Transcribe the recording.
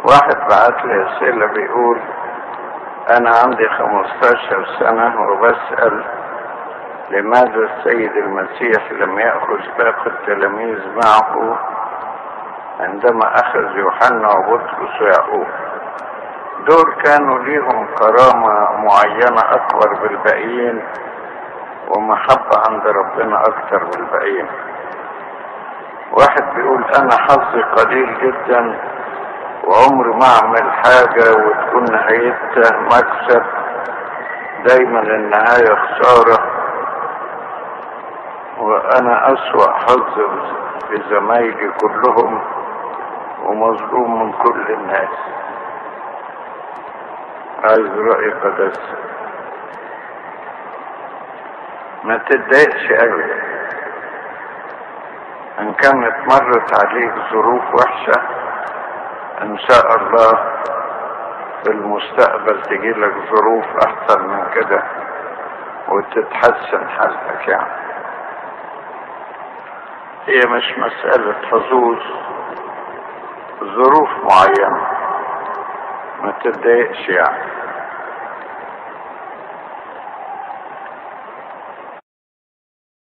واحد بعت لي اسئله بيقول انا عندي 15 سنه وبسال لماذا السيد المسيح لم ياخذ باقي التلاميذ معه عندما اخذ يوحنا وبطرس ويعقوب دول كانوا ليهم كرامه معينه اكبر بالباقيين ومحبه عند ربنا اكتر بالباقيين واحد بيقول انا حظي قليل جدا وعمري ما اعمل حاجة وتكون نهايتها مكسب دايما النهاية خسارة وانا اسوأ حظ في زمايلي كلهم ومظلوم من كل الناس عايز رأي قدس ما تتضايقش ابدا ان كانت مرت عليك ظروف وحشة ان شاء الله في المستقبل تجي لك ظروف احسن من كده وتتحسن حالتك يعني هي مش مسألة حظوظ ظروف معينة ما تتضايقش يعني